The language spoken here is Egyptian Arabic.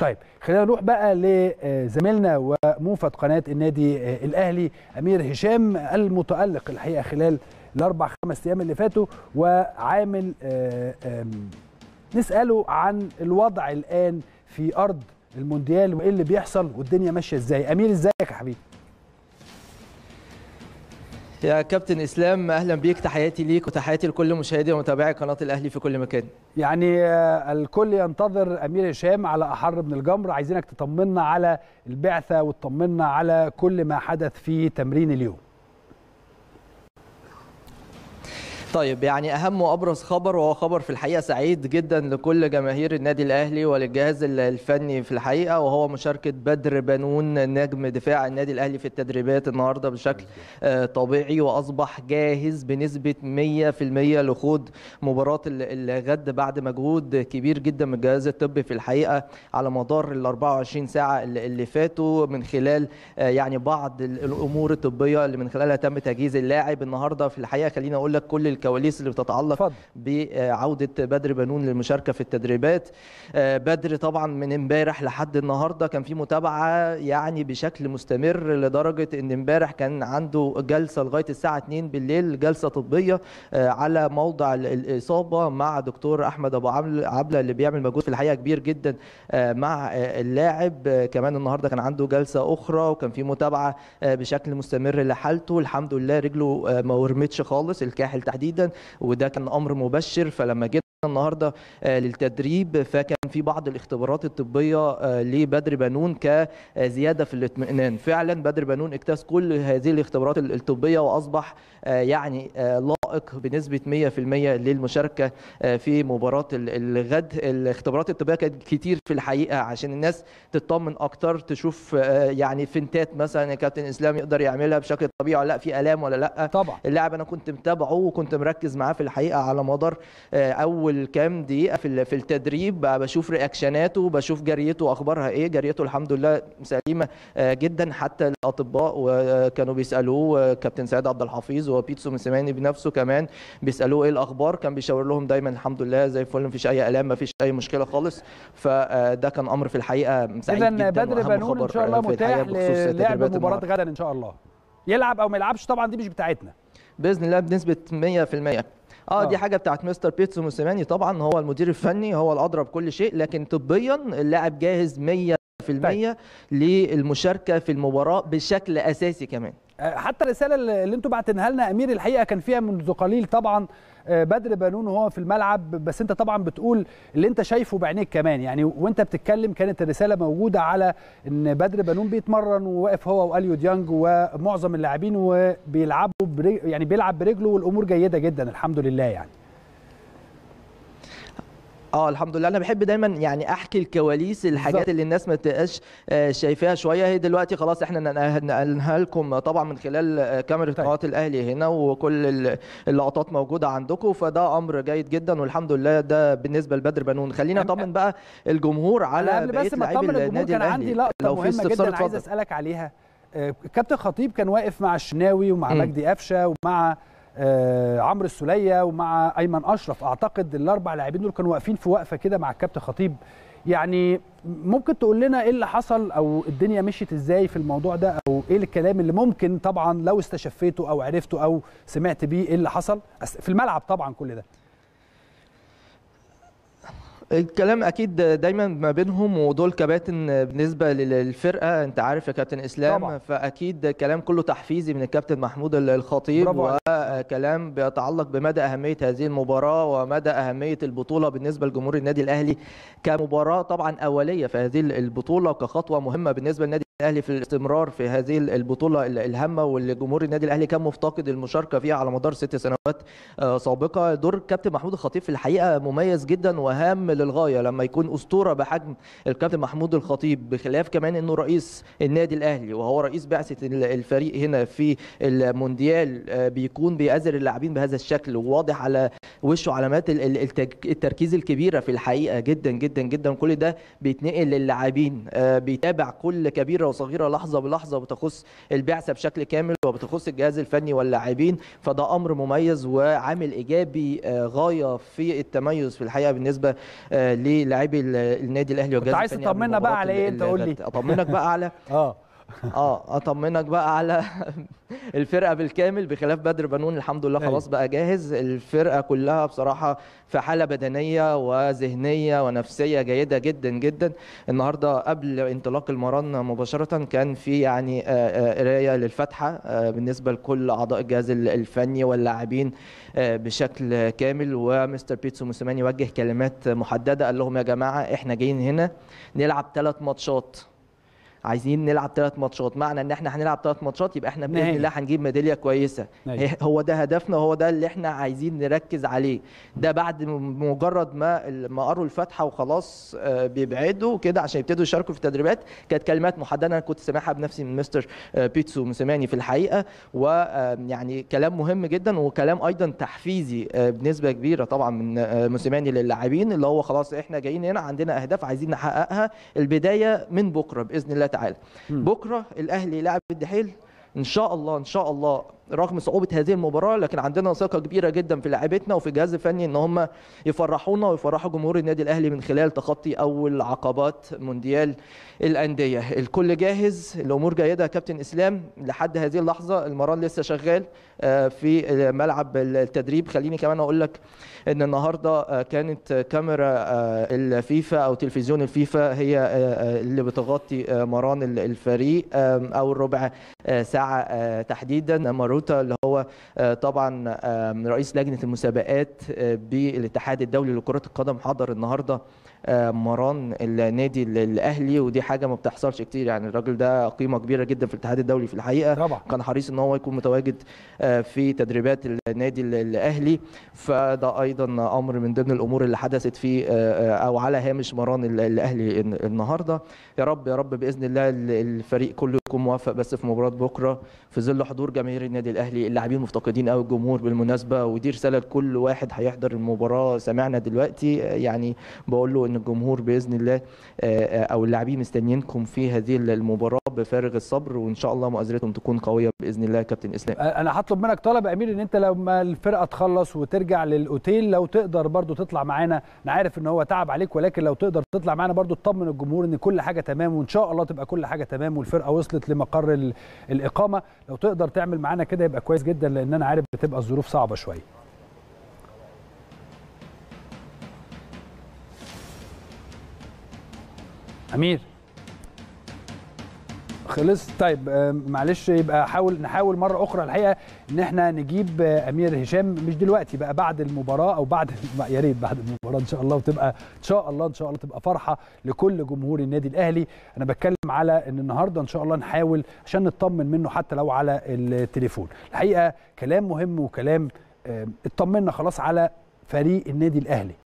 طيب خلينا نروح بقى لزميلنا وموفد قناه النادي الاهلي امير هشام المتالق الحقيقه خلال الاربع خمس ايام اللي فاتوا وعامل نساله عن الوضع الان في ارض المونديال وايه اللي بيحصل والدنيا ماشيه ازاي امير ازيك يا حبيبي يا كابتن اسلام اهلا بيك تحياتي ليك وتحياتي لكل مشاهدي ومتابعي قناه الاهلي في كل مكان يعني الكل ينتظر امير هشام على احر من الجمر عايزينك تطمنا على البعثه وتطمنا على كل ما حدث في تمرين اليوم طيب يعني اهم وابرز خبر وهو خبر في الحقيقه سعيد جدا لكل جماهير النادي الاهلي وللجهاز الفني في الحقيقه وهو مشاركه بدر بنون نجم دفاع النادي الاهلي في التدريبات النهارده بشكل طبيعي واصبح جاهز بنسبه 100% لخوض مباراه الغد بعد مجهود كبير جدا من الجهاز الطبي في الحقيقه على مدار ال 24 ساعه اللي فاتوا من خلال يعني بعض الامور الطبيه اللي من خلالها تم تجهيز اللاعب النهارده في الحقيقه خليني اقول لك كل الكواليس اللي بتتعلق فضل. بعوده بدر بنون للمشاركه في التدريبات بدر طبعا من امبارح لحد النهارده كان في متابعه يعني بشكل مستمر لدرجه ان امبارح كان عنده جلسه لغايه الساعه 2 بالليل جلسه طبيه على موضع الاصابه مع دكتور احمد ابو عبله اللي بيعمل مجهود في الحقيقه كبير جدا مع اللاعب كمان النهارده كان عنده جلسه اخرى وكان في متابعه بشكل مستمر لحالته الحمد لله رجله ما ورمتش خالص الكاحل تحديدا جدا وده كان امر مبشر فلما جينا النهارده للتدريب فكان في بعض الاختبارات الطبيه لبدر بنون كزياده في الاطمئنان فعلا بدر بنون اجتاز كل هذه الاختبارات الطبيه واصبح يعني لائق بنسبه 100% للمشاركه في مباراه الغد الاختبارات الطبيه كانت كتير في الحقيقه عشان الناس تطمن اكتر تشوف يعني فنتات مثلا يا كابتن اسلام يقدر يعملها بشكل طبيعي ولا لا في الام ولا لا طبعا اللاعب انا كنت متابعه وكنت مركز معاه في الحقيقه على مدار اول كام دقيقه في في التدريب بشوف رياكشناته بشوف جريته اخبارها ايه جريته الحمد لله سليمه جدا حتى الاطباء وكانوا بيسالوه كابتن سعيد عبد الحفيظ وبيتسو مسيماني بنفسه كمان بيسالوه ايه الاخبار كان بيشاور لهم دايما الحمد لله زي الفل مفيش اي الام مفيش اي مشكله خالص فده كان امر في الحقيقه سعيد إذن جدا بدر بنون ان شاء الله متاح للعب مباراه غدا ان شاء الله يلعب او ما يلعبش طبعا دي مش بتاعتنا باذن الله بنسبه 100% اه دي حاجه بتاعت مستر بيتسو موسيماني طبعا هو المدير الفني هو الادرى بكل شيء لكن طبيا اللاعب جاهز 100% طيب. للمشاركه في المباراه بشكل اساسي كمان حتى الرساله اللي انتم بعتنها لنا امير الحقيقه كان فيها منذ قليل طبعا بدر بنون وهو في الملعب بس انت طبعا بتقول اللي انت شايفه بعينيك كمان يعني وانت بتتكلم كانت الرساله موجوده على ان بدر بنون بيتمرن وواقف هو واليو ديانج ومعظم اللاعبين وبيلعبوا يعني بيلعب برجله والامور جيده جدا الحمد لله يعني اه الحمد لله انا بحب دايما يعني احكي الكواليس الحاجات بالزبط. اللي الناس ما تبقاش شايفاها شويه هي دلوقتي خلاص احنا نقلناها لكم طبعا من خلال كاميرا قناه الاهلي هنا وكل اللقطات موجوده عندكم فده امر جيد جدا والحمد لله ده بالنسبه لبدر بنون خلينا اطمن بقى الجمهور على بقيه لاعبي النادي كان عندي لقطه لو مهمه جدا عايز اسالك عليها كابتن خطيب كان واقف مع الشناوي ومع مجدي قفشه ومع آه عمرو السوليه ومع ايمن اشرف اعتقد الاربع لاعبين دول كانوا واقفين في وقفه كده مع الكابتن خطيب يعني ممكن تقول لنا ايه اللي حصل او الدنيا مشيت ازاي في الموضوع ده او ايه الكلام اللي ممكن طبعا لو استشفيته او عرفته او سمعت بيه ايه اللي حصل في الملعب طبعا كل ده الكلام اكيد دايما ما بينهم ودول كباتن بالنسبه للفرقه انت عارف يا كابتن اسلام طبعا. فاكيد كلام كله تحفيزي من الكابتن محمود الخطيب وكلام بيتعلق بمدى اهميه هذه المباراه ومدى اهميه البطوله بالنسبه لجمهور النادي الاهلي كمباراه طبعا اوليه في هذه البطوله وكخطوه مهمه بالنسبه للنادي الاهلي في الاستمرار في هذه البطوله الهامه واللي جمهور النادي الاهلي كان مفتقد المشاركه فيها على مدار ست سنوات سابقه دور كابتن محمود الخطيب في الحقيقه مميز جدا وهام للغايه لما يكون اسطوره بحجم الكابتن محمود الخطيب بخلاف كمان انه رئيس النادي الاهلي وهو رئيس بعثه الفريق هنا في المونديال بيكون بيأزر اللاعبين بهذا الشكل وواضح على وشه علامات التركيز الكبيره في الحقيقه جدا جدا جدا كل ده بيتنقل للاعبين بيتابع كل كبيره وصغيره لحظه بلحظه بتخص البعثه بشكل كامل وبتخص الجهاز الفني واللاعبين فده امر مميز وعامل ايجابي غايه في التميز في الحقيقه بالنسبه للاعبي النادي الاهلي والجهاز الفني عايز تطمنا بقى على ايه انت قول لي اطمنك بقى على اه اه اطمنك بقى على الفرقه بالكامل بخلاف بدر بنون الحمد لله خلاص بقى جاهز الفرقه كلها بصراحه في حاله بدنيه وذهنيه ونفسيه جيده جدا جدا النهارده قبل انطلاق المران مباشره كان في يعني قرايه للفاتحه بالنسبه لكل اعضاء الجهاز الفني واللاعبين بشكل كامل ومستر بيتسو موسيماني وجه كلمات محدده قال لهم يا جماعه احنا جايين هنا نلعب ثلاث ماتشات عايزين نلعب ثلاث ماتشات معنى ان احنا هنلعب ثلاث ماتشات يبقى احنا باذن الله هنجيب ميداليه كويسه نهي. هو ده هدفنا وهو ده اللي احنا عايزين نركز عليه ده بعد مجرد ما ما قروا الفاتحه وخلاص بيبعدوا كده عشان يبتدوا يشاركوا في التدريبات كانت كلمات محدده انا كنت سامعها بنفسي من مستر بيتسو موسيماني في الحقيقه ويعني كلام مهم جدا وكلام ايضا تحفيزي بنسبه كبيره طبعا من موسيماني للاعبين اللي هو خلاص احنا جايين هنا عندنا اهداف عايزين نحققها البدايه من بكره باذن الله تعالى م. بكره الاهلي يلعب الدحيل ان شاء الله ان شاء الله رغم صعوبه هذه المباراه لكن عندنا ثقه كبيره جدا في لاعبتنا وفي الجهاز الفني ان هم يفرحونا ويفرحوا جمهور النادي الاهلي من خلال تخطي اول عقبات مونديال الانديه الكل جاهز الامور جيده يا كابتن اسلام لحد هذه اللحظه المران لسه شغال في ملعب التدريب خليني كمان اقول لك ان النهارده كانت كاميرا الفيفا او تلفزيون الفيفا هي اللي بتغطي مران الفريق او الربع ساعه تحديدا ماروتا اللي هو طبعا رئيس لجنه المسابقات بالاتحاد الدولي لكره القدم حضر النهارده مران النادي الاهلي ودي حاجه ما بتحصلش كتير يعني الراجل ده قيمه كبيره جدا في الاتحاد الدولي في الحقيقه طبعا. كان حريص ان هو يكون متواجد في تدريبات النادي الاهلي فده ايضا امر من ضمن الامور اللي حدثت في او على هامش مران الاهلي النهارده يا رب يا رب باذن الله الفريق كله يكون موفق بس في مباراه بكره في ظل حضور جماهير النادي الاهلي اللاعبين مفتقدين قوي الجمهور بالمناسبه ودي رساله لكل واحد هيحضر المباراه سمعنا دلوقتي يعني بقول له ان الجمهور باذن الله او اللاعبين مستنيينكم في هذه المباراه بفارغ الصبر وان شاء الله مؤازرتهم تكون قويه باذن الله يا كابتن اسلام انا هطلب منك طلب يا امير ان انت لما الفرقه تخلص وترجع للاوتيل لو تقدر برضو تطلع معانا انا عارف ان هو تعب عليك ولكن لو تقدر تطلع معانا برضو تطمن الجمهور ان كل حاجه تمام وان شاء الله تبقى كل حاجه تمام والفرقه وصلت لمقر الاقامه لو تقدر تعمل معانا كده يبقى كويس جدا لان انا عارف بتبقى الظروف صعبه شويه امير خلص طيب معلش يبقى حاول نحاول مره اخرى الحقيقه ان احنا نجيب امير هشام مش دلوقتي بقى بعد المباراه او بعد يا ريت بعد المباراه ان شاء الله وتبقى ان شاء الله ان شاء الله تبقى فرحه لكل جمهور النادي الاهلي انا بتكلم على ان النهارده ان شاء الله نحاول عشان نطمن منه حتى لو على التليفون الحقيقه كلام مهم وكلام اطمنا خلاص على فريق النادي الاهلي